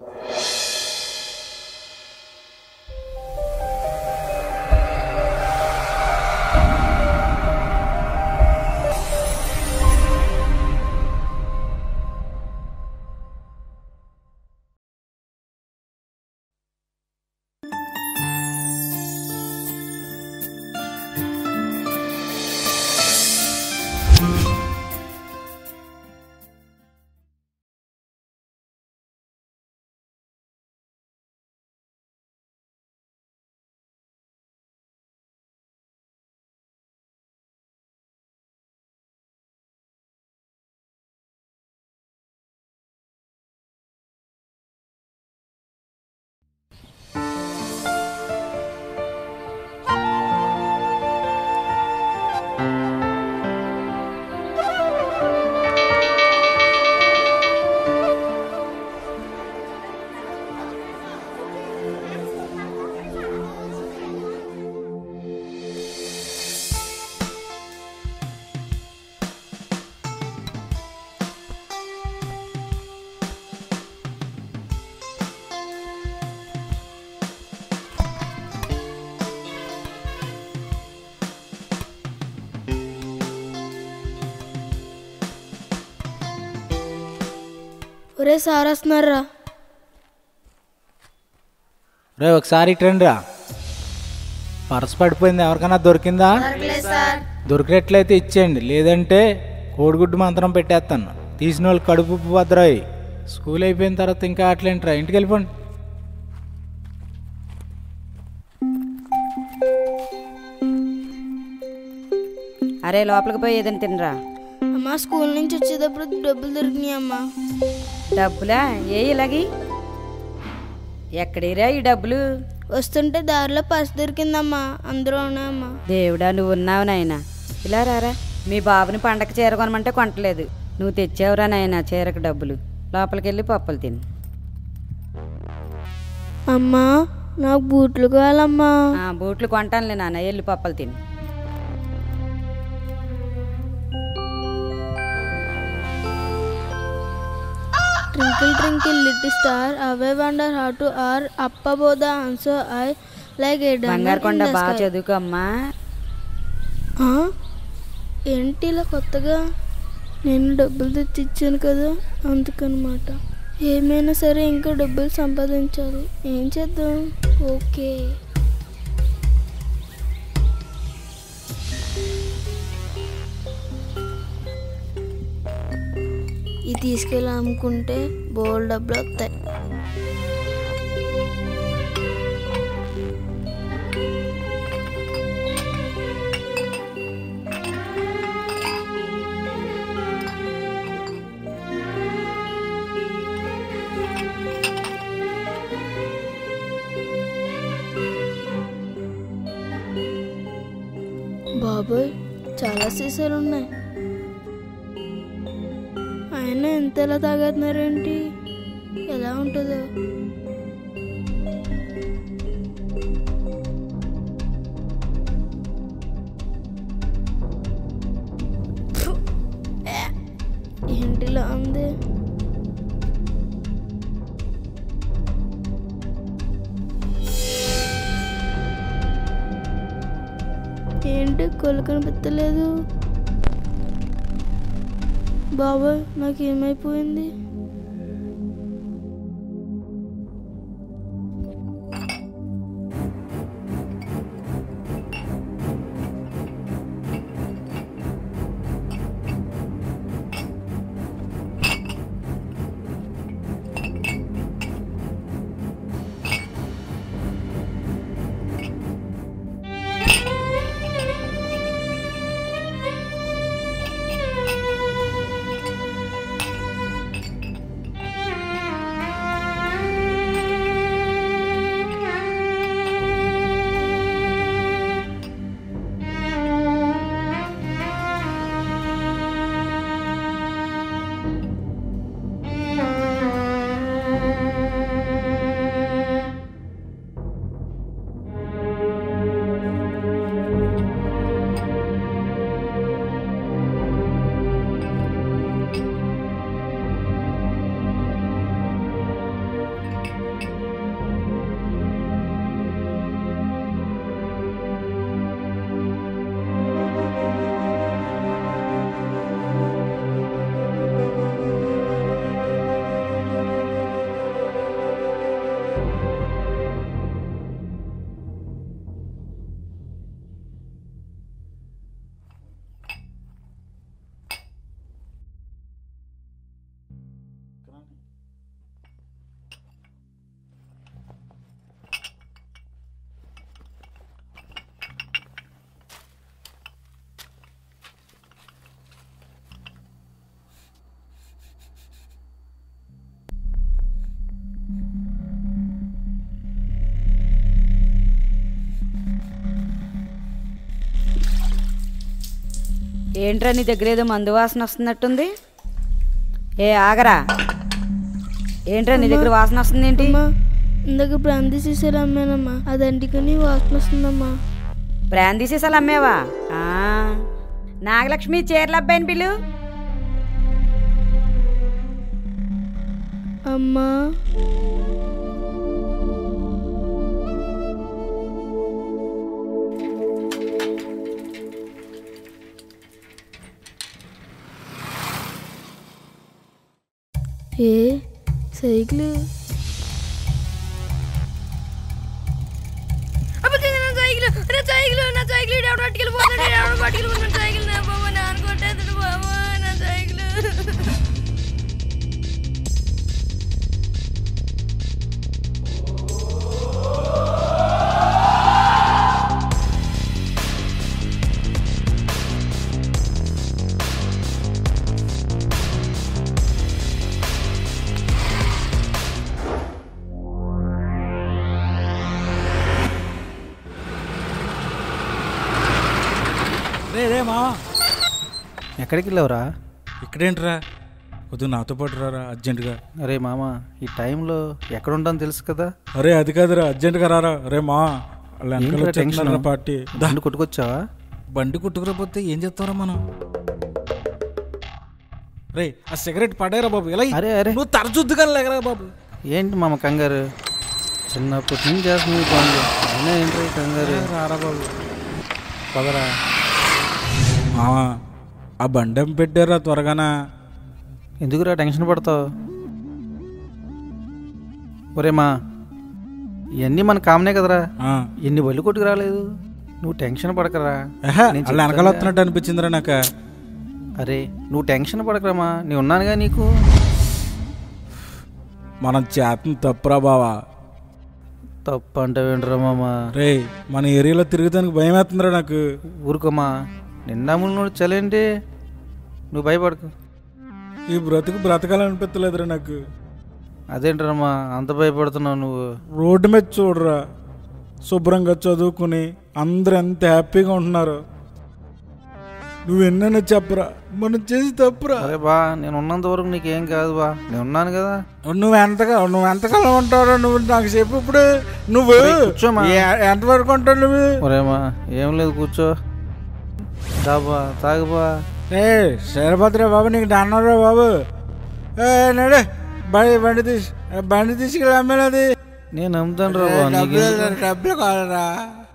ఒరే సార్ వస్తున్నారా రే ఒకసారి ఇటండి రా పర్స్ పడిపోయింది ఎవరికైనా దొరికిందా దొరికినట్లయితే ఇచ్చేయండి లేదంటే కోడిగుడ్డు మంత్రం పెట్టేస్తాను తీసిన వాళ్ళు కడుపు భద్రాయి స్కూల్ అయిపోయిన తర్వాత ఇంకా అట్లేంట్రా ఇంటికి వెళ్ళిపోండి అరే లోపలికి పోయి ఏదైనా తినరా అమ్మా స్కూల్ నుంచి వచ్చేటప్పుడు డబ్బులు దొరికినాయి అమ్మా డబ్బులా ఏ ఇలాగి ఎక్కడిరా ఈ డబ్బులు వస్తుంటే దారిలో పర్స్ దొరికిందమ్మా అందులో ఉన్నాయమ్మా దేవుడా నువ్వు ఉన్నావు నాయనా ఇలా రారా మీ బాబుని పండగ చీర కొనమంటే కొనట్లేదు నువ్వు తెచ్చావురా నాయనా చీరకు డబ్బులు లోపలికి వెళ్ళి పప్పులు తిని అమ్మా నాకు బూట్లు కావాలమ్మా ఆ, బూట్లు కొంటానులే నాన్న వెళ్ళి పప్పులు తిని twinkle twinkle little star away wonder how to are up about the answer I like a బంగారు కొండ బాగా చదువుకో అమ్మా ఏంటి ఇలా కొత్తగా నేను డబ్బులు తెచ్చిచ్చాను కదా అందుకనమాట ఏమైనా సరే ఇంకా డబ్బులు సంపాదించాలి ఏం చేద్దాం ఓకే ఇది తీసుకెళ్ళి అమ్ముకుంటే బోల్ డబ్బులు వస్తాయి బాబోయ్ చాలా సీసాలు ఉన్నాయి ఆయన ఎంత ఎలా తాగేస్తున్నారేంటి ఎలా ఉంటుందో ఫు! ఏ! ఏంటిలా ఉంది ఏంటి కొలు కనిపించలేదు బాబాయ్ నాకేమైపోయింది ఏంట్రా నీ దగ్గర ఏదో మందు వాసన వస్తున్నట్టుంది ఏ ఆగరా ఏంట్రా నీ దగ్గర వాసన వస్తుంది ఏంటి అమ్మా ఇందాక బ్రాంతి సీసాలు అమ్మానమ్మా అది అంటికని వాసన వస్తుందమ్మా బ్రాందీ సీసాలు అమ్మేవా ఆ, నాగలక్ష్మి చీరల అబ్బాయిని పిలు అమ్మా ఏ సైకిల్ రే రే మా ఎక్కడికి వెళ్ళావురా ఇక్కడేంట్రా వద్దు నాతో పాటు రారా అర్జెంటుగా అరే మామ ఈ టైంలో ఎక్కడ ఉంటాను తెలుసు కదా అరే అది కాదురా అర్జెంటుగా రారా రే మా వాళ్ళు వెనకాల ఏంట్రా వచ్చేస్తున్నారా టెన్షన్? పార్టీ దా, బండి కొట్టుకొచ్చావా బండి కుట్టుకురాపోతే ఏం చేస్తారా మనం రే ఆ సిగరెట్ పడేరా బాబు ఎలా అరే, అరే. నువ్వు తరచుద్దు కానీ లేకరా బాబు ఏంటి మామ కంగారు చిన్నప్పటి నుంచి చేస్తుంది ఈ పనులు అయినా ఏంటి కంగారు రారా బాబు పదరా మావా ఆ బండెం పెట్టారా త్వరగానా ఎందుకురా టెన్షన్ పడతావు ఒరే మా ఇవన్నీ మన కామనే కదరా ఆ. ఎన్ని బళ్ళు కొట్టుకు రాలేదు నువ్వు టెన్షన్ పడకరా ఆహా, నేను వాళ్ళు వెనకాల చెప్తానుగా. వస్తున్నట్టు అనిపించిందిరా నాకు అరే నువ్వు టెన్షన్ పడకరామా నేను ఉన్నానుగా నీకు మనం చేతం తప్పురా బావా తప్పు అంటావేంట్రా మామ రే మన ఏరియాలో తిరుగుతానికి భయం వేస్తుందిరా నాకు ఊరుకోమా నిండా ముళ్ళు చలేంటి నువ్వు భయపడకు ఈ బ్రతుకు బ్రతకాలనిపించలేదురా నాకు అదేంట్రమ్మా అంత భయపడుతున్నావు నువ్వు రోడ్డు మీద చూడరా శుభ్రంగా చదువుకుని అందరూ ఎంత హ్యాపీగా ఉంటున్నారు నువ్వు ఎన్నైనా చెప్పరా మనం చేసి తప్పురా అరే బా నేను ఉన్నంత వరకు నీకేం కాదు బా నేను ఉన్నాను కదా నువ్వు ఎంతగా నువ్వు ఎంతకాలం ఉంటావురా నువ్వు నాకు చెప్పు ఇప్పుడు నువ్వు ఒరేయ్, కూర్చోమా. ఏ- ఎంతవరకు ఉంటావు నువ్వు ఒరేమా ఏం లేదు కూర్చో దాబా తాగుబా ఏ శరభద్ర బాబు నీకు అన్నారా బాబు ఏ నడు బండి బండి తీసి బండి తీసుకెళ్ళి అమ్మేది నేను నమ్ముతాను రా బా నీకు డబ్బులు డబ్బులు కావాలరా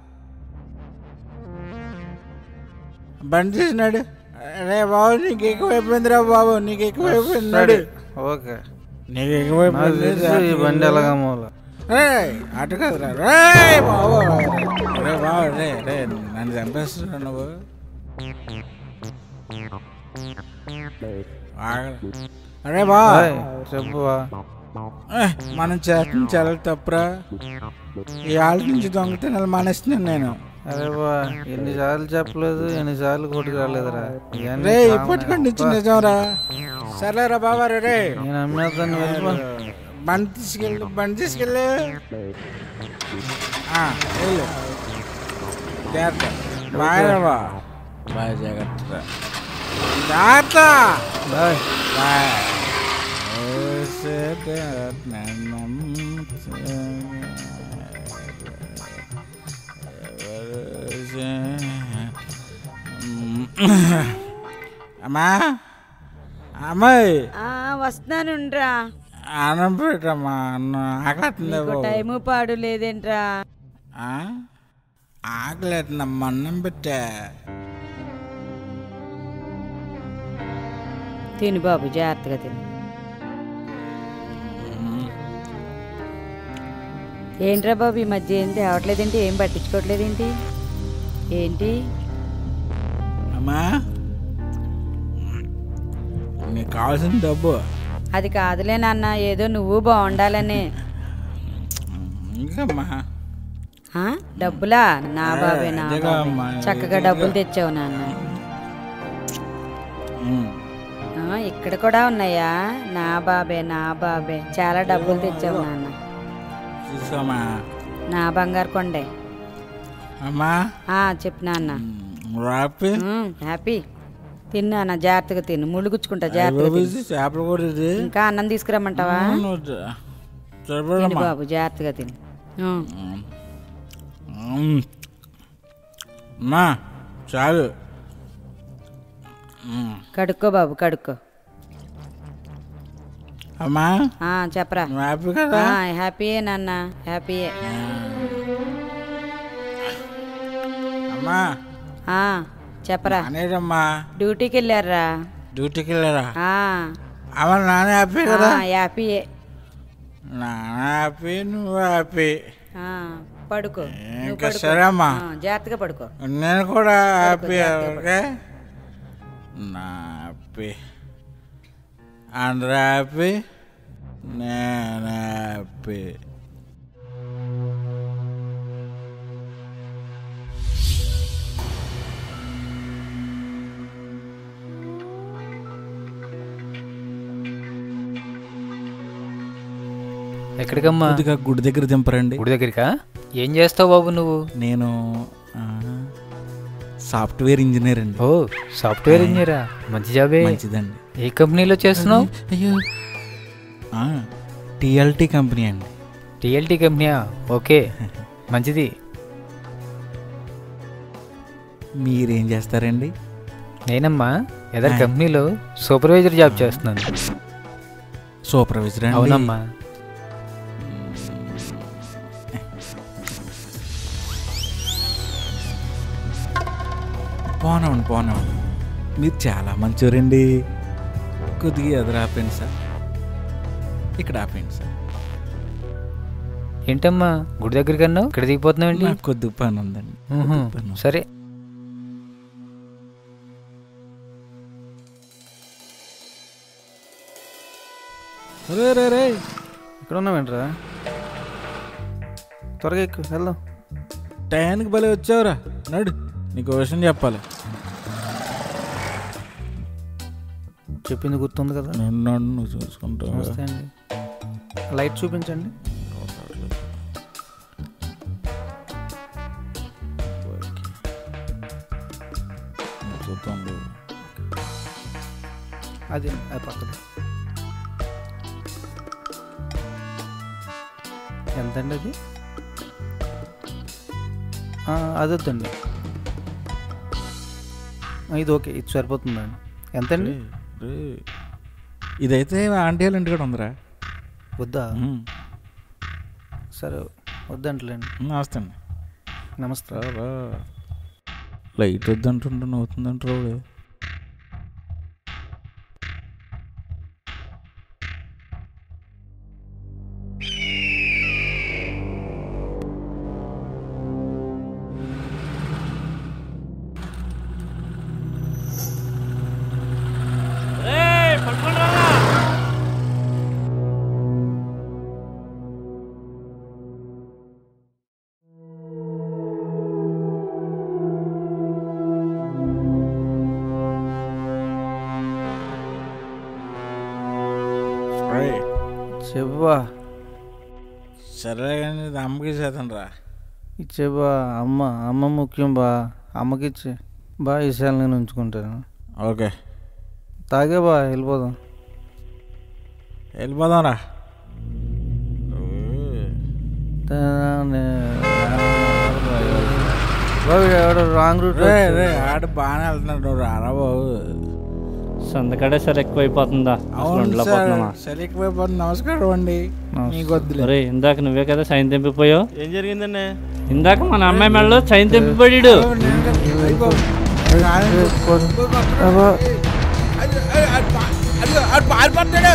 బండి తీసినాడు రే బాబు నీకు ఎక్కువైపోయిందిరా బాబు నీకు ఎక్కువైపోయింది ఓకే నీకు నాకు ఎక్కువైపోయింది తెలుసు ఈ బండి ఎలాగా మూల ఏయ్, అటు కదరా రే బాబు రే బాబు రే రే నన్ను చంపేస్తున్నా నువ్వు ఆగరా. అరే బా చెప్పు బా ఏయ్, మనం చేస్తుంది చాలా తప్పురా ఈ ఆళ్ళ నుంచి దొంగతనాలు మానేస్తున్నాను నేను అరే బా ఎన్నిసార్లు చెప్పలేదు ఎన్నిసార్లు కొట్టుకు రాలేదురా ఇవన్నీ రే కామనే. ఇప్పటికండి నుంచి నిజంరా సరేరా బాబా రే రే నేను అమ్మేస్తాను వెళ్ళిపో బండి తీసుకెళ్ళు బండి తీసుకెళ్ళు ఆ, వెళ్ళు జాగ్రత్త బాయ్ రా బా బాయ్ జాగ్రత్త జాగ్రత్త బాయ్ బాయ్ అమ్మా అమ్మాయి ఆ, వస్తున్నానుండ్రా అన్నం పెట్టమ్మా అన్నం ఆకలేస్తుంది నీకు బాబు. టైము పాడు లేదేంట్రా ఆ? ఆకలేతుందమ్మా అన్నం పెట్టా తిను బాబు జాగ్రత్తగా తిను ఏంట్రా బాబు ఈ మధ్య ఏం తేవట్లేదేంటి ఏం పట్టించుకోవట్లేదేంటి ఏంటి అమ్మా నీకు కావాల్సిన డబ్బు అది కాదులే నాన్న ఏదో నువ్వు బాగుండాలని ఇంకమ్మా ఆ? డబ్బులా నా ఆ, బాబే నా అదేగా బాబే అమ్మా, చక్కగా ఇదిగో. డబ్బులు తెచ్చావు నాన్న ఉమ్. ఆ, ఇక్కడ కూడా ఉన్నాయా నా బాబే నా బాబే చాలా డబ్బులు తెచ్చావు నాన్న చూసుకోమ్మా నా బంగారు కొండే అమ్మా ఆ, చెప్పు నాన్న రాపి ఉమ్, హ్యాపీ తిన్నా నా జాగ్రత్తగా తిను ముళ్ళు గుచ్చుకుంటా జాగ్రత్తగా తిను. చేపలు కూడా ఇది ఇంకా అన్నం తీసుకురమ్మంటావా తిను సరిపడమ్మా బాబు జాగ్రత్తగా తిను ఆ. అమ్మా చాలు మ్మ్. కడుక్కో బాబు కడుక్కో అమ్మా ఆ, చెప్పరా నువ్వు హ్యాపీ కదా ఆ, హ్యాపీయే నాన్న హ్యాపీయే అమ్మా ఆ, చెప్పరా అనేదమ్మా డ్యూటీకి వెళ్ళారా డ్యూటీకి వెళ్ళారా ఆ, అమ్మ నాన్న హ్యాపీ ఆ, కదా హ్యాపీయే నాన్న హ్యాపీ నువ్వు హ్యాపీ ఆ, పడుకో నువ్వు ఇంకా పడుకో. సరే అమ్మా ఆ, జాగ్రత్తగా పడుకో నేను కూడా హ్యాపీ జాగ్రత్తగా ఓకే నా హ్యాపీ అందరూ హ్యాపీ నేను హ్యాపీ ఎక్కడికమ్మా కొద్దిగా గుడి దగ్గర దింపరండి గుడి దగ్గరికా ఏం చేస్తావు బాబు నువ్వు నేను ఆ, సాఫ్ట్వేర్ ఇంజనీర్ అండి ఓ సాఫ్ట్వేర్ ఇంజనీరా మంచి జాబే మంచిదండి ఏ కంపెనీలో చేస్తున్నావు అయ్యో టిఎల్టీ కంపెనీ అండి టిఎల్టీ కంపెనీయా ఓకే మంచిది మీరేం చేస్తారండి నేనమ్మా ఎదర్ కంపెనీలో సూపర్వైజర్ జాబ్ చేస్తున్నాను సూపర్వైజర్ అండి అవునమ్మా పోనవండి పోనవండి మీరు చాలా మంచివారండి కొద్దిగా ఎదురు ఆపండి సార్ ఇక్కడ ఆపండి సార్ ఏంటమ్మా గుడి దగ్గరికి అన్నావు ఇక్కడ దిగిపోతున్నావు ఏంటి నాకు కొద్ది పని ఉందండి ఊహు, కొద్దిగా పని ఉంది. సరే రే రే రే ఇక్కడ ఉన్నావేంట్రా త్వరగా ఎక్కువ వెళ్దాం టయానికి భలే వచ్చావురా నడు నీకు ఓ విషయం చెప్పాలి చెప్పింది గుర్తుంది కదా నన్ను నన్ను నువ్వు చూసుకుంటావు నమస్తే అండి లైట్ చూపించండి చూద్దాం అది అది పక్కన ఎంతండి అది ఆ, అది వద్దండి ఆ, ఇది ఓకే ఇది సరిపోతుందండి ఎంతండి రే, ఇదైతే ఆంటీ వాళ్ళ ఇంటికాడ ఉందిరా వద్దా ఉమ్, సరే వద్దంటలేండి నమస్తే అండి నమస్తే రా, రా. లైట్ వద్దంటుంటే నవ్వుతుందంటారు చెవ్వా సరే కానీ ఇది అమ్మకి చేద్దాం రా ఇచ్చేబా అమ్మ అమ్మ ముఖ్యం బా అమ్మకి ఇచ్చే బా విషయాలు నేను ఉంచుకుంటాను ఓకే తాగే బా వెళ్ళిపోదాం వెళ్ళిపోదాం రా బాబు ఎవడో రాంగ్ రూట్ రే రే ఆడ బాగానే వెళ్తున్నాడు నువ్వు రారా బాబు సందకడే సరే ఎక్కువైపోతుందా అసలు అవును సార్ ఉండలేకపోతున్నావా సరే ఎక్కువైపోతుంది నమస్కారం అండి మీకు వద్దులే ఒరే ఇందాక నువ్వే కదా సైన్ తెంపిపోయావు ఏం జరిగిందండి ఇందాక మన అమ్మాయి మెడలో సైన్ తెంపిపడాడు పారిపోతాడు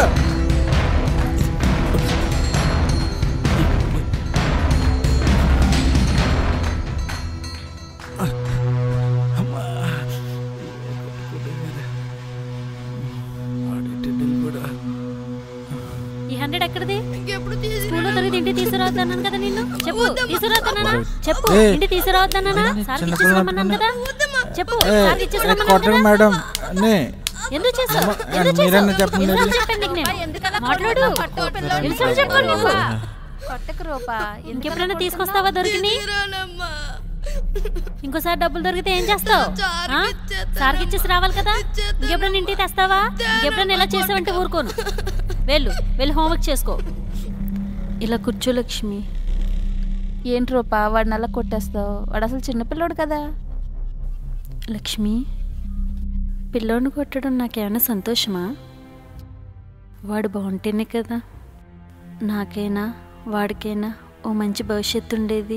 ఈ హండ్రెడ్ ఎక్కడిది స్కూల్లో తరగతి ఇంటి తీసుకురావద్దన్నాను కదా నిన్ను చెప్పు తీసుకురావద్దన్నానా చెప్పు ఏయ్. ఇంటి తీసుకురావద్దన్నానా సార్ ఇచ్చేసిరమ్మన్నాను కదా చెప్పు సార్ ఇచ్చేసిరమ్మన్నాను కొట్టండి కదా మేడం నే ఎందుకు చేసావు అమ్మ, ఎందుకు మీరన్నా చేసావు చెప్పండి. ఎన్నిసార్లు చెప్పాను నీకు నేను మాట్లాడు ఎన్నిసార్లు చెప్పాను నీకు కొట్టకు రూపా ఇంకెప్పుడైనా తీసుకొస్తావా దొరికిని ఇంకోసారి డబ్బులు దొరికితే ఏం చేస్తావు ఆ? సార్కి ఇచ్చేసి రావాలి కదా ఇంకెప్పుడైనా ఇంటికి తెస్తావా ఇంకెప్పుడైనా ఇలా చేసావంటే ఊరుకోను వెళ్ళు వెళ్ళి హోంవర్క్ చేసుకో ఇలా కూర్చో లక్ష్మి ఏంటి రూపా వాడిని అలా కొట్టేస్తావు వాడు అసలు చిన్నపిల్లోడు కదా లక్ష్మి పిల్లోని కొట్టడం నాకేమైనా సంతోషమా వాడు బాగుంటేనే కదా నాకైనా వాడికైనా ఓ మంచి భవిష్యత్తు ఉండేది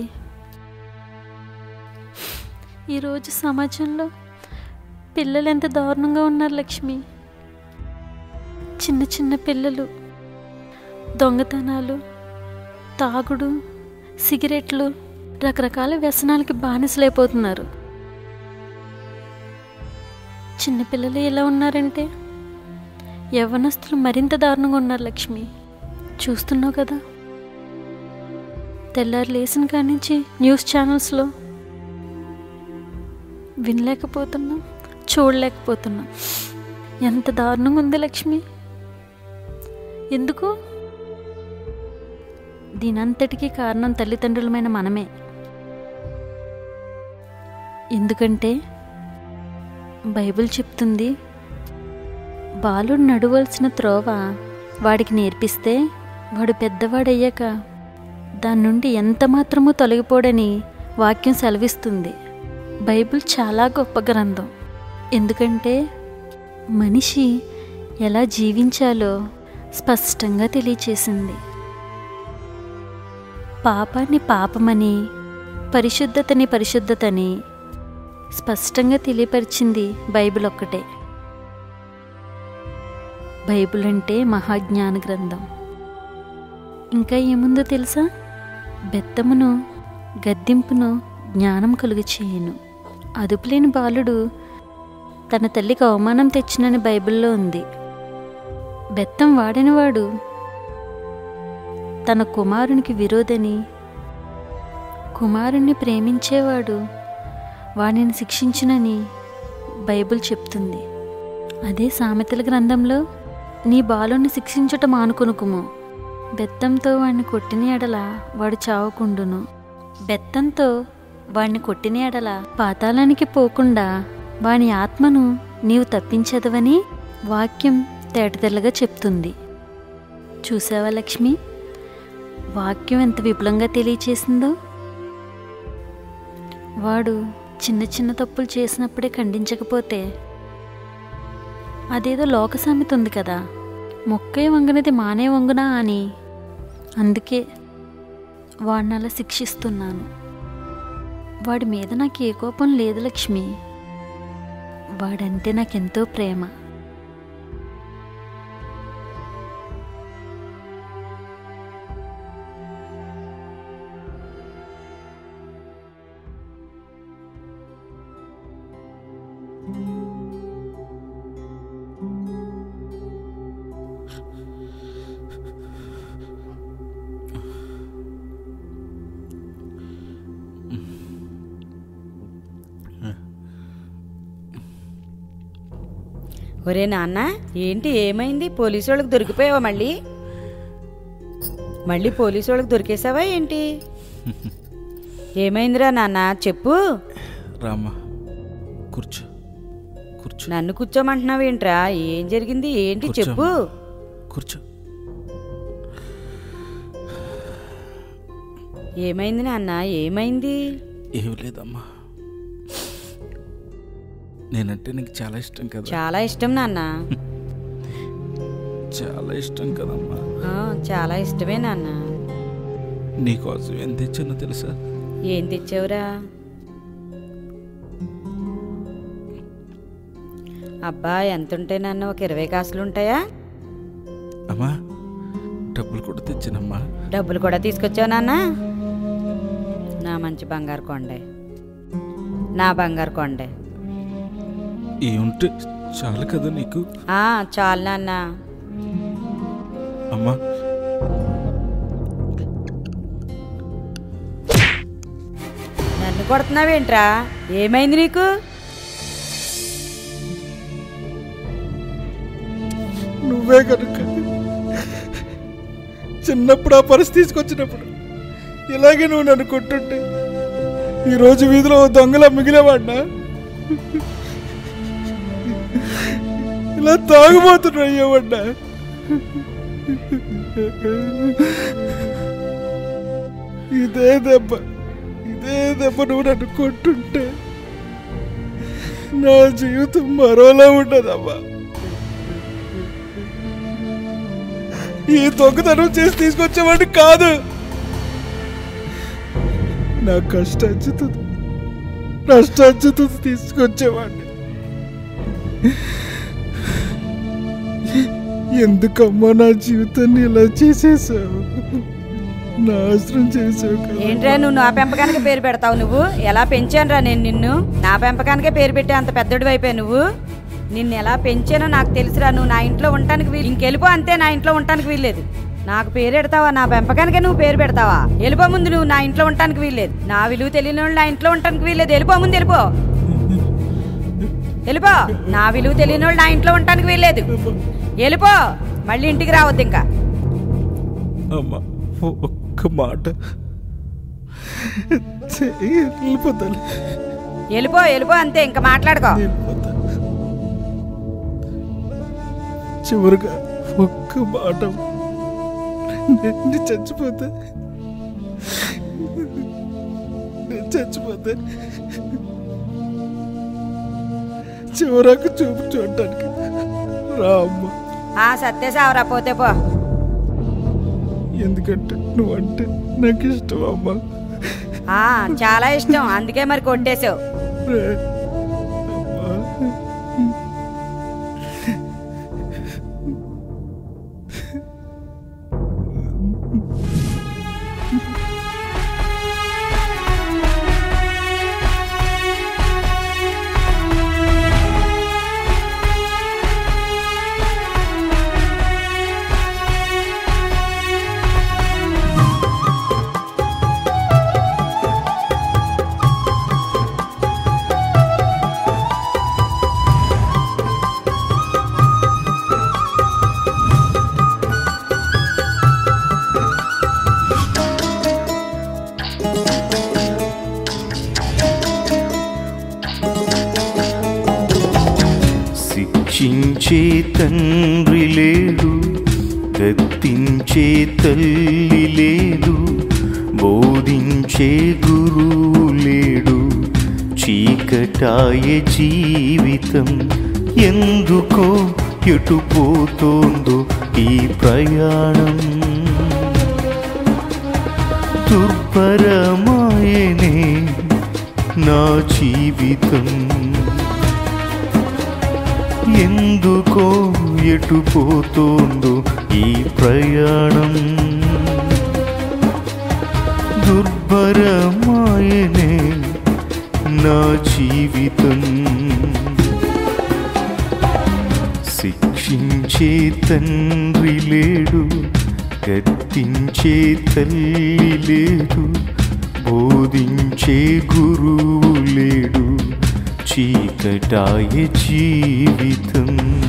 ఈరోజు సమాజంలో పిల్లలు ఎంత దారుణంగా ఉన్నారు లక్ష్మి చిన్న చిన్న పిల్లలు దొంగతనాలు తాగుడు సిగరెట్లు రకరకాల వ్యసనాలకి బానిసలైపోతున్నారు చిన్నపిల్లలు ఎలా ఉన్నారంటే యవ్వనస్తులు మరింత దారుణంగా ఉన్నారు లక్ష్మి చూస్తున్నావు కదా తెల్లారి లేచిన కాడి నుంచి న్యూస్ ఛానల్స్లో వినలేకపోతున్నాం చూడలేకపోతున్నాం ఎంత దారుణంగా ఉంది లక్ష్మి ఎందుకు దీనంతటికీ కారణం తల్లిదండ్రులమైన మనమే ఎందుకంటే బైబిల్ చెప్తుంది బాలుడు నడవలసిన త్రోవ వాడికి నేర్పిస్తే వాడు పెద్దవాడయ్యాక దాని నుండి ఎంత మాత్రమూ తొలగిపోడని వాక్యం సెలవిస్తుంది బైబిల్ చాలా గొప్ప గ్రంథం ఎందుకంటే మనిషి ఎలా జీవించాలో స్పష్టంగా తెలియచేసింది పాపాన్ని పాపమని పరిశుద్ధతని పరిశుద్ధతని స్పష్టంగా తెలియపరిచింది బైబిల్ ఒక్కటే బైబిల్ అంటే మహాజ్ఞాన గ్రంథం ఇంకా ఏముందో తెలుసా బెత్తమును గద్దింపును జ్ఞానం కలుగు చేయను అదుపులేని బాలుడు తన తల్లికి అవమానం తెచ్చినని బైబిల్లో ఉంది బెత్తం వాడినవాడు తన కుమారునికి విరోధని కుమారుణ్ణి ప్రేమించేవాడు వాడిని శిక్షించునని బైబిల్ చెప్తుంది అదే సామెతల గ్రంథంలో నీ బాలుని శిక్షించుట మానుకొనుకుము బెత్తంతో వాడిని కొట్టిన ఎడల వాడు చావకుండును బెత్తంతో వాడిని కొట్టిన ఎడల పాతాళానికి పోకుండా వాని ఆత్మను నీవు తప్పించదవని వాక్యం తేటతెల్లగా చెప్తుంది చూసావా లక్ష్మి వాక్యం ఎంత విపులంగా తెలియచేసిందో వాడు చిన్న చిన్న తప్పులు చేసినప్పుడే ఖండించకపోతే అదేదో లోక సామెత ఉంది కదా మొక్కే వంగనిది మానే వంగునా అని అందుకే వాడిని అలా శిక్షిస్తున్నాను వాడి మీద నాకు ఏ కోపం లేదు లక్ష్మి వాడంటే నాకెంతో ప్రేమ ఒరే నాన్న ఏంటి ఏమైంది పోలీసు వాళ్ళకి దొరికిపోయావా మళ్ళీ మళ్ళీ పోలీసు వాళ్ళకి దొరికేసావా ఏంటి ఏమైందిరా నాన్న చెప్పు రామ్మా కూర్చో కూర్చో నన్ను కూర్చోమంటున్నావు ఏంట్రా ఏం జరిగింది ఏంటి కూర్చో. చెప్పు కూర్చో ఏమైంది నాన్న ఏమైంది ఏం లేదమ్మా నేనంటే నీకు చాలా ఇష్టం కదా చాలా ఇష్టం నాన్న చాలా ఇష్టం కదమ్మా ఆ, చాలా ఇష్టమే నాన్న నీకోసం ఏం తెచ్చానో తెలుసా ఏం తెచ్చావురా అబ్బా ఎంతుంటాయి నాన్న ఒక ఇరవై కాసులు ఉంటాయా అమ్మా డబ్బులు కూడా తెచ్చానమ్మా డబ్బులు కూడా తీసుకొచ్చావు నాన్న నా మంచి బంగారు కొండే నా బంగారు కొండే ఈ ఉంటే చాలు కదా నీకు ఆ, చాలు నాన్న అమ్మా నన్ను కొడుతున్నావేంట్రా ఏమైంది నీకు నువ్వే కనుక చిన్నప్పుడు ఆ పరిస్థితి తీసుకొచ్చినప్పుడు ఇలాగే నువ్వు నన్ను కొట్టుంటే ఈరోజు వీధిలో ఓ దొంగలా మిగిలేవాడినా ఇలా తాగుబోతున్నా అయ్యేవాడినా ఇదే దెబ్బ ఇదే దెబ్బ నువ్వు నన్ను కొట్టుంటే నా జీవితం మరోలా ఉండదమ్మా ఈ దొంగతనం చేసి తీసుకొచ్చేవాడిని కాదు నా కష్టార్జితుంది నష్టార్జితుంది తీసుకొచ్చేవాడిని ఎందుకమ్మా నా జీవితాన్ని ఇలా చేసేసావు నాశనం చేసావు కదా. ఏంట్రా నువ్వు నా పెంపకానికి పేరు పెడతావు నువ్వు ఎలా పెంచానురా నేను నిన్ను నా పెంపకానికే పేరు పెట్టి అంత పెద్దడు అయిపోయావు నువ్వు నిన్ను ఎలా పెంచానో నాకు తెలుసురా నువ్వు నా ఇంట్లో ఉండటానికి వీలు ఇంకెళ్ళిపో అంతే నా ఇంట్లో ఉండటానికి వీల్లేదు నాకు పేరు పెడతావా నా పెంపకానికే నువ్వు పేరు పెడతావా వెళ్ళిపో ముందు నువ్వు నా ఇంట్లో ఉండటానికి వీల్లేదు నా విలువ తెలియని వాళ్ళు నా ఇంట్లో ఉండటానికి వీల్లేదు వెళ్ళిపో ముందు వెళ్ళిపో వెళ్ళిపో నా విలువ తెలియని వాళ్ళు నా ఇంట్లో ఉండటానికి వీల్లేదు వెళ్ళిపో మళ్ళీ ఇంటికి రావద్దు ఇంకా అమ్మా ఒక్క మాట చెయ్యి, వెళ్ళిపోతాను వెళ్ళిపో వెళ్ళిపో అంతే ఇంకా మాట్లాడుకో వెళ్ళిపోతా చివరిగా ఒక్క మాట నేను చచ్చిపోతా నేను చచ్చిపోతే చివరకు చూపు చూడటానికి రా అమ్మ ఆ సత్యసావరా పోతే పో ఎందుకంటే నువ్వంటే నాకు ఇష్టం అమ్మ ఆ చాలా ఇష్టం అందుకే మరి కొట్టేశావు రే. అమ్మా శిక్షించే తండ్రి లేడు గద్దించే తల్లి లేదు బోధించే గురువు లేడు చీకటాయ జీవితం ఎందుకో ఎటు పోతోందో ఈ ప్రయాణం దుర్భరమాయనే నా జీవితం ఎందుకో ఎటు పోతోందో ఈ ప్రయాణం దుర్భరమాయనే నా జీవితం శిక్షించే తండ్రి లేడు గద్దించే తల్లి లేదు బోధించే గురువు లేడు చీకటాయ జీవితం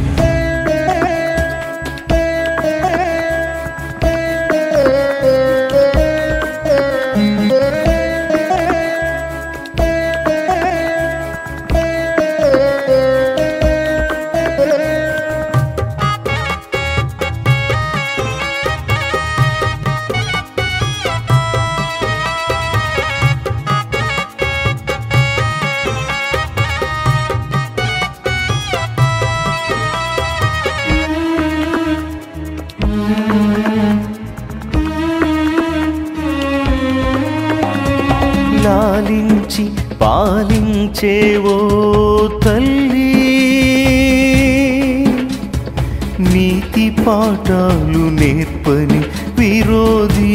లాలించి పాలించేవో తల్లి నీతి పాఠాలు నేర్పని విరోధి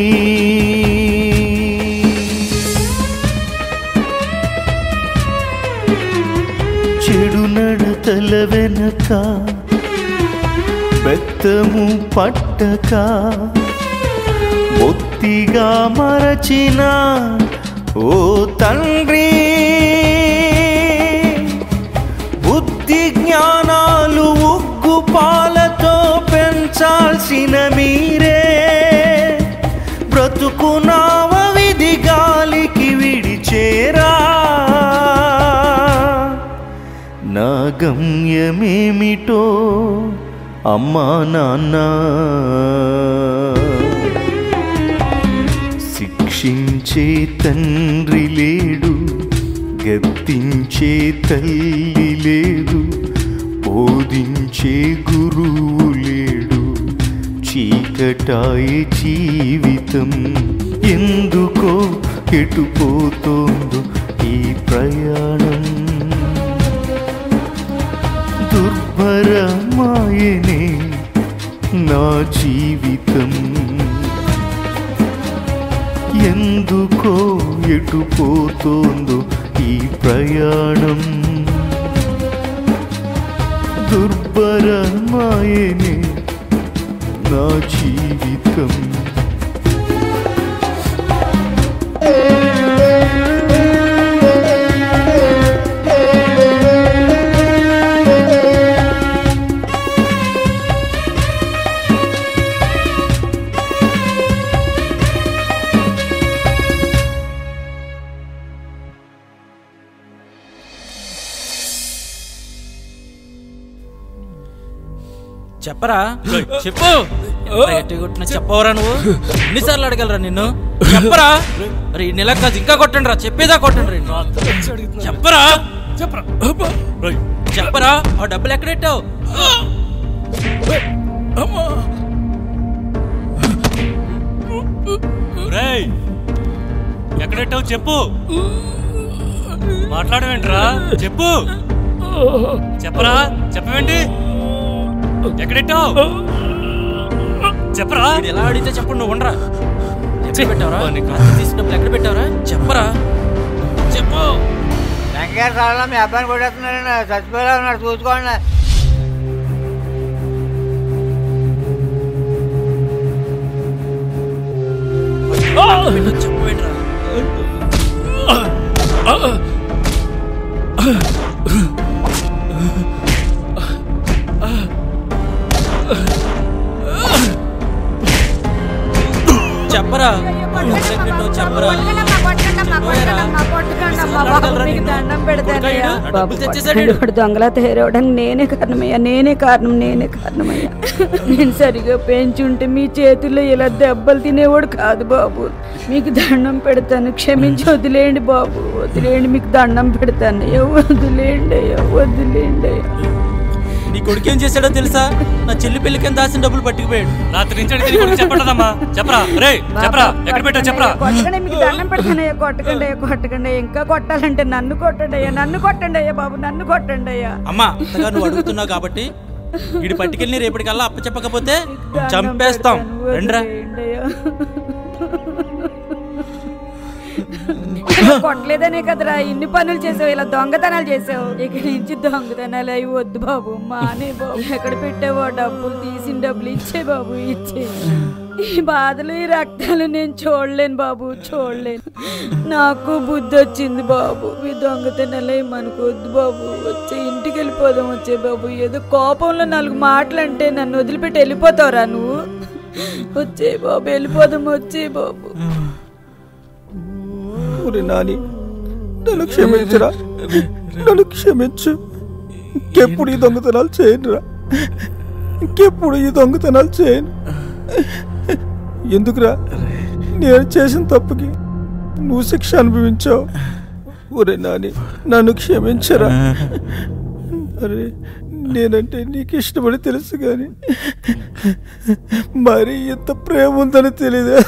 చెడు నడతల వెనక బెత్తము పట్టక బొత్తిగా మరచిన ఓ తండ్రి బుద్ధి జ్ఞానాలు ఉగ్గు పాలతో పెంచాల్సిన మీరే బ్రతుకు నావ విధి గాలికి విడిచే గమ్యమేమిటో అమ్మా నాన్న శిక్షించే తండ్రి లేడు గద్దించే తల్లి లేదు బోధించే గురువు లేడు చీకటాయి జీవితం ఎందుకో ఎటుపోతోందో ఈ ప్రయాణం దుర్భరమాయనే నా జీవితం ఎందుకో ఎటుపోతోందో ఈ ప్రయాణం దుర్భరమాయనే నా జీవితం చెప్పరా చెప్పు ఎంత గట్టిగా కొట్టినా చెప్పవరా నువ్వు ఎన్నిసార్లు అడగలరా నిన్ను చెప్పరా మరి ఈ నెల కాదు ఇంకా కొట్టండి రా చెప్పేదా కొట్టండి రా చెప్పరా చెప్పరా చెప్పరా ఆ డబ్బులు ఎక్కడెట్టావు రేయ్ ఎక్కడెట్టావు చెప్పు మాట్లాడవేంట్రా చెప్పు చెప్పరా చెప్పవేంటి ఎక్కడెట్టావు చెప్పరా వీడు ఎలా అడిగితే చెప్పండి నువ్వు ఉండరా ఎక్కడ పెట్టావరా తీసిన డబ్బులు ఎక్కడ పెట్టావరా చెప్పరా చెప్పు వెంకయ్య సార్లో మీ అబ్బాయిని కొట్టేస్తున్నారండి చచ్చిపోయేలా ఉన్నాడు చూసుకోండి చెప్పేంట్రా చెప్పరా ఎక్కడెక్కడో చెప్పరా డబ్బులు తెచ్చేసాడు వీడు. వాడు దొంగలా తయారవడానికి నేనే కారణమయ్యా నేనే కారణం నేనే కారణమయ్యా నేను సరిగా పెంచుంటే మీ చేతుల్లో ఇలా దెబ్బలు తినేవాడు కాదు బాబు మీకు దండం పెడతాను క్షమించి వదిలేయండి బాబు వదిలేయండి మీకు దండం పెడతాను అయ్యా వదిలేయండి అయ్యా వదిలేయండి అయ్యా నీ కొడుకు ఏం చేశాడో తెలుసా నా చెల్లి పెళ్లికి దాసిన డబ్బులు పట్టుకుపోయాడు రాత్రి నుంచి అడిగితే నీ కొడుకు చెప్పండదమ్మా చెప్పరా రే చెప్పరా ఎక్కడ పెట్టావు చెప్పరా కొట్టకండి మీకు దండం పెడతాను అయ్యా కొట్టకండి అయ్యా కొట్టకండి అయ్యా ఇంకా కొట్టాలంటే నన్ను కొట్టండి అయ్యా నన్ను కొట్టండి అయ్యా బాబు నన్ను కొట్టండి అయ్యా అమ్మా అంతగా నువ్వు అడుగుతున్నావు కాబట్టి వీడి పట్టుకెళ్ళి రేపటికల్లా అప్ప చెప్పకపోతే చంపేస్తాం రండ్రా ఇలా కొట్టలేదనే కదరా ఇన్ని పనులు చేసావు ఇలా దొంగతనాలు చేసావు ఇక నుంచి దొంగతనాలు అవి వద్దు బాబు మానే బాబు ఎక్కడ పెట్టావో ఆ డబ్బులు తీసిన డబ్బులు ఇచ్చే బాబు ఇచ్చే ఈ బాధలు ఈ రక్తాలు నేను చూడలేను బాబు చూడలేను నాకు బుద్ధి వచ్చింది బాబు ఈ దొంగతనాలు అవి మనకు వద్దు బాబు వచ్చే ఇంటికి వెళ్ళిపోదాం వచ్చే బాబు ఏదో కోపంలో నాలుగు మాటలు అంటే నన్ను వదిలిపెట్టి వెళ్ళిపోతావురా నువ్వు వచ్చే బాబు వెళ్ళిపోదాం వచ్చే బాబు ఒరే నాని నన్ను క్షమించరా నన్ను క్షమించు ఇంకెప్పుడు ఈ దొంగతనాలు చేయనురా ఇంకెప్పుడు ఈ దొంగతనాలు చేయను ఎందుకురా నేను చేసిన తప్పుకి నువ్వు శిక్ష అనుభవించావు ఒరే నాని నన్ను క్షమించరా అరే నేనంటే నీకు ఇష్టపడి తెలుసు కానీ మరి ఇంత ప్రేమ ఉందని తెలీదా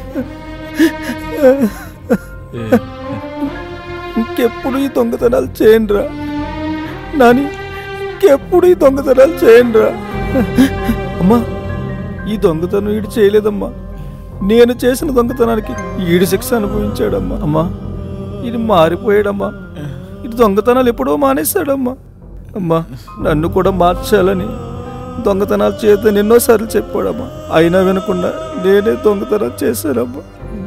ఇంకెప్పుడు ఈ దొంగతనాలు చేయండిరా నాని ఇంకెప్పుడు ఈ దొంగతనాలు చేయండిరా అమ్మా ఈ దొంగతనం ఈడు చేయలేదమ్మా నేను చేసిన దొంగతనానికి ఈడు శిక్ష అనుభవించాడమ్మా అమ్మా ఇది మారిపోయాడమ్మా ఇది దొంగతనాలు ఎప్పుడో మానేశాడమ్మా అమ్మా నన్ను కూడా మార్చాలని దొంగతనాలు చేయొద్దని ఎన్నోసార్లు చెప్పాడమ్మా అయినా వినకుండా నేనే దొంగతనాలు చేశానమ్మా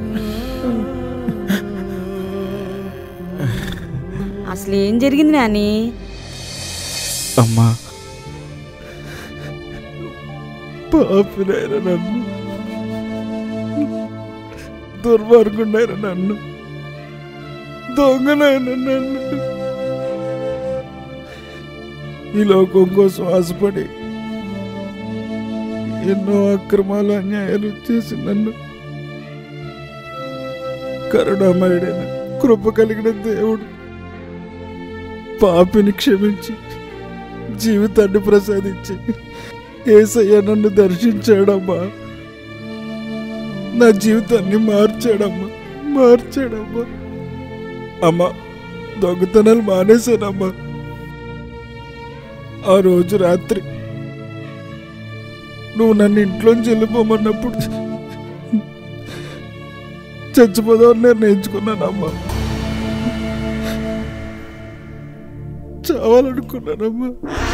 అసలు ఏం జరిగింది నాని అమ్మా పాపినైనా నన్ను దుర్మార్గుండైన నన్ను దొంగనైన నన్ను ఈ లోకం కోసం ఆశపడి ఎన్నో అక్రమాలు అన్యాయాలు చేసి నన్ను కరుణామయుడైన కృప కలిగిన దేవుడు పాపిని క్షమించి జీవితాన్ని ప్రసాదించి ఏసయ్య నన్ను దర్శించాడమ్మా నా జీవితాన్ని మార్చాడమ్మా మార్చాడమ్మా అమ్మా దొంగతనాలు మానేశానమ్మా ఆ రోజు రాత్రి నువ్వు నన్ను ఇంట్లోంచి వెళ్ళిపోమన్నప్పుడు చచ్చిపోదామని నిర్ణయించుకున్నానమ్మా చావాలనుకున్నానమ్మా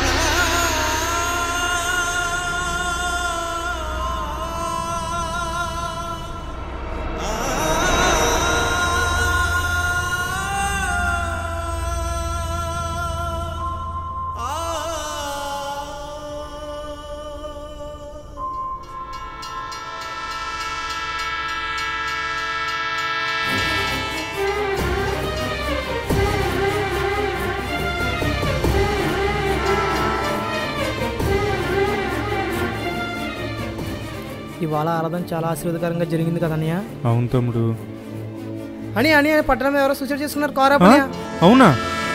ఇవాళ ఆరాధన చాలా ఆశీర్వాదకరంగా జరిగింది కదా అన్నయ్య అవును తమ్ముడు అని అని అని పట్టణం ఎవరో సూచన చేసుకున్నారు ఆ? కోరాపన్నయ్య అవునా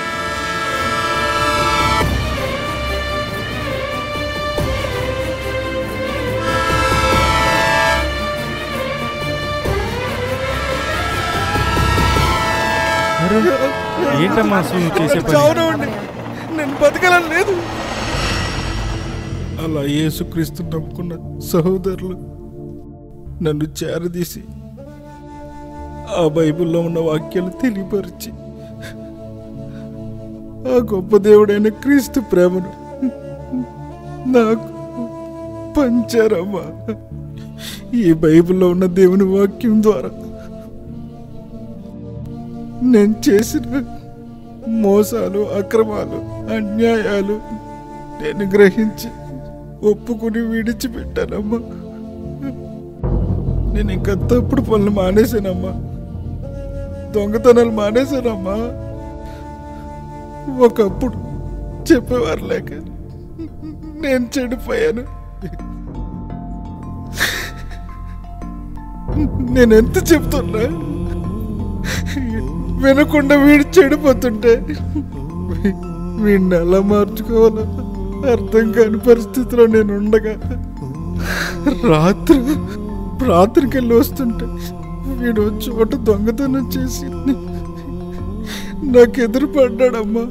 అరే, ఏంటమ్మా అసలు నువ్వు చేసే పని చావనివ్వండి. నేను బతకాలని లేదు అలా యేసుక్రీస్తు నమ్ముకున్న సహోదరులు నన్ను చేరదీసి ఆ బైబిల్లో ఉన్న వాక్యాలు తెలియపరిచి ఆ గొప్ప దేవుడైన క్రీస్తు ప్రేమను నాకు పంచారమ్మా ఈ బైబిల్లో ఉన్న దేవుని వాక్యం ద్వారా నేను చేసిన మోసాలు అక్రమాలు అన్యాయాలు నేను గ్రహించి ఒప్పుకుని విడిచిపెట్టానమ్మా నేను ఇంకా తప్పుడు పనులు మానేశానమ్మా దొంగతనాలు మానేశానమ్మా ఒకప్పుడు చెప్పేవారు లేక నేను చెడిపోయాను నేను ఎంత చెప్తున్నా వినకుండా వీడు చెడిపోతుంటే వీడిని ఎలా మార్చుకోవాలో అర్థం కాని పరిస్థితిలో నేను ఉండగా రాత్రి రాత్రికి వెళ్ళి వస్తుంటే వీడు ఓ చోట దొంగతనం చేసి నాకు ఎదురు పడ్డాడమ్మా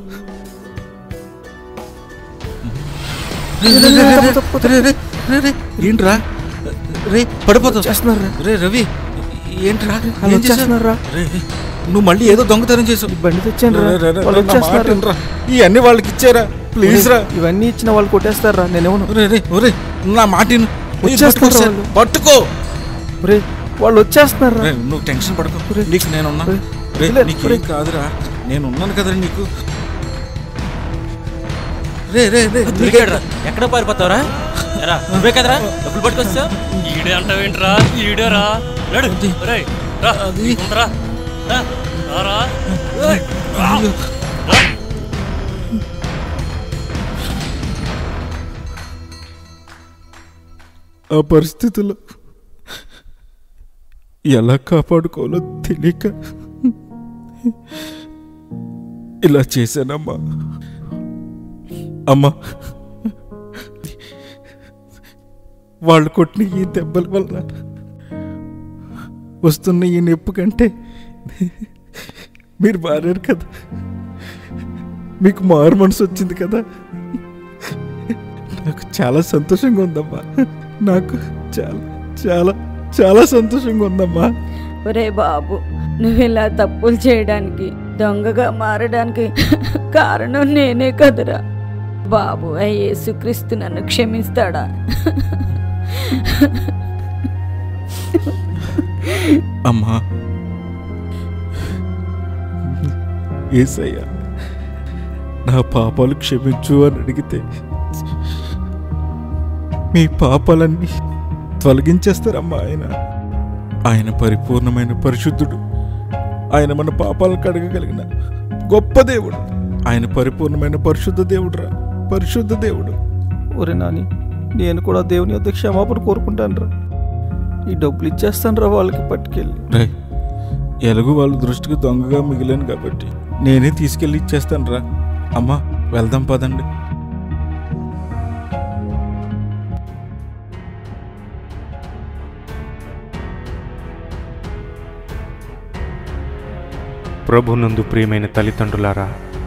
ఏంట్రా రే పడిపోతావు రే రవి ఏంట్రా అలా ఏం చేశావు? వచ్చేస్తున్నారా? రే, రే, నువ్వు మళ్ళీ ఏదో దొంగతనం చేసావు బండి తెచ్చాను రా. రే, రే, రే, వాళ్ళు నా మాట వచ్చేస్తున్నారు. వినరా? ఇవన్నీ వాళ్ళకి ఇచ్చారా ప్లీజ్ రా ఇవన్నీ ఇచ్చిన వాళ్ళు కొట్టేస్తారా నేనేమను ఒరే రే ఒరే నా మాట విను. ఏ, వచ్చేస్తున్నారు పట్టుకో సార్, వాళ్ళు. పట్టుకో రే వాళ్ళు వచ్చేస్తున్నారా రే, నువ్వు టెన్షన్ పడుకో నీకు నేనున్నా రే, రే లే, నీకేం రే. కాదురా నేను ఉన్నాను కదరా నీకు రే రే రే దొరికాడురా ఎక్కడ పారిపోతావురా ఎరా నువ్వే కదరా డబ్బులు పట్టుకొచ్చావు ఈడే అంటావేంట్రా ఈడేరా లేడు ఒరేయ్, రా ఉందరా రా, రారా ఏయ్, రా. రా. ఆ పరిస్థితుల్లో ఎలా కాపాడుకోవాలో తెలియక ఇలా చేశానమ్మా అమ్మా వాళ్ళు కొట్టిన ఈ దెబ్బల వల్ల వస్తున్న ఈ నొప్పి కంటే మీరు మారారు కదా మీకు మారు మనసు వచ్చింది కదా నాకు చాలా సంతోషంగా ఉందమ్మా నాకు చాలా చాలా చాలా సంతోషంగా ఉందమ్మా ఒరే బాబు నువ్వు ఇలా తప్పులు చేయడానికి దొంగగా మారడానికి కారణం నేనే కదరా బాబు ఆ యేసుక్రీస్తు నన్ను క్షమిస్తాడా అమ్మా ఏసయ్యా నా పాపాలు క్షమించు అని అడిగితే మీ పాపాలన్నీ తొలగించేస్తారమ్మా ఆయన ఆయన పరిపూర్ణమైన పరిశుద్ధుడు ఆయన మన పాపాలను కడగగలిగిన గొప్ప దేవుడు ఆయన పరిపూర్ణమైన పరిశుద్ధ దేవుడురా పరిశుద్ధ దేవుడు ఒరే నాని నేను కూడా దేవుని యొద్ద క్షమాపణ కోరుకుంటాను రా ఈ డబ్బులు ఇచ్చేస్తాను రా వాళ్ళకి పట్టుకెళ్ళి రే ఎలాగో వాళ్ళ దృష్టికి దొంగగా మిగిలాను కాబట్టి నేనే తీసుకెళ్ళి ఇచ్చేస్తాను రా అమ్మా వెళ్దాం పదండి ప్రభునందు ప్రియమైన తల్లిదండ్రులారా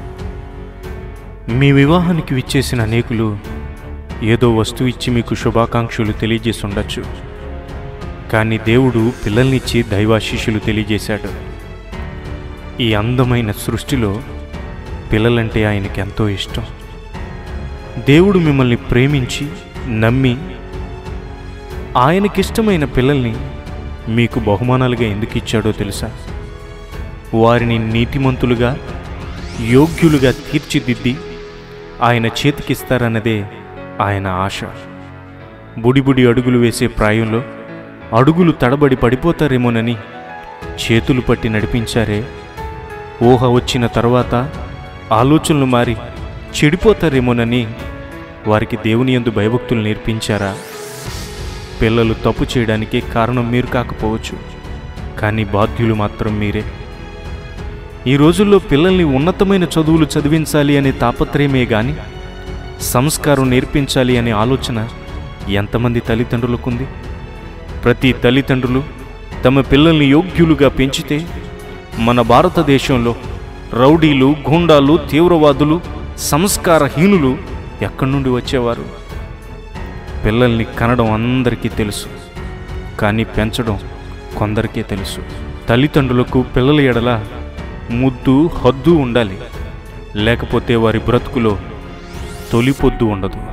మీ వివాహానికి విచ్చేసిన అనేకులు ఏదో వస్తువు ఇచ్చి మీకు శుభాకాంక్షలు తెలియజేసి ఉండొచ్చు కానీ దేవుడు పిల్లల్నిచ్చి దైవాశీషులు తెలియజేశాడు ఈ అందమైన సృష్టిలో పిల్లలంటే ఆయనకి ఎంతో ఇష్టం దేవుడు మిమ్మల్ని ప్రేమించి నమ్మి ఆయనకిష్టమైన పిల్లల్ని మీకు బహుమానాలుగా ఎందుకు ఇచ్చాడో తెలుసా వారిని నీతిమంతులుగా యోగ్యులుగా తీర్చిదిద్ది ఆయన చేతికిస్తారన్నదే ఆయన ఆశ బుడిబుడి అడుగులు వేసే ప్రాయంలో అడుగులు తడబడి పడిపోతారేమోనని చేతులు పట్టి నడిపించారే ఊహ వచ్చిన తర్వాత ఆలోచనలు మారి చెడిపోతారేమోనని వారికి దేవుని యందు భయభక్తులు నేర్పించారా పిల్లలు తప్పు చేయడానికి కారణం మీరు కాకపోవచ్చు కానీ బాధ్యులు మాత్రం మీరే ఈ రోజుల్లో పిల్లల్ని ఉన్నతమైన చదువులు చదివించాలి అనే తాపత్రయమే గాని సంస్కారం నేర్పించాలి అనే ఆలోచన ఎంతమంది తల్లిదండ్రులకుంది ప్రతి తల్లిదండ్రులు తమ పిల్లల్ని యోగ్యులుగా పెంచితే మన భారతదేశంలో రౌడీలు గూండాలు తీవ్రవాదులు సంస్కారహీనులు ఎక్కడి నుండి వచ్చేవారు పిల్లల్ని కనడం అందరికీ తెలుసు కానీ పెంచడం కొందరికే తెలుసు తల్లిదండ్రులకు పిల్లల ఎడల ముద్దు హద్దు ఉండాలి లేకపోతే వారి బ్రతుకులో తొలిపొద్దు ఉండదు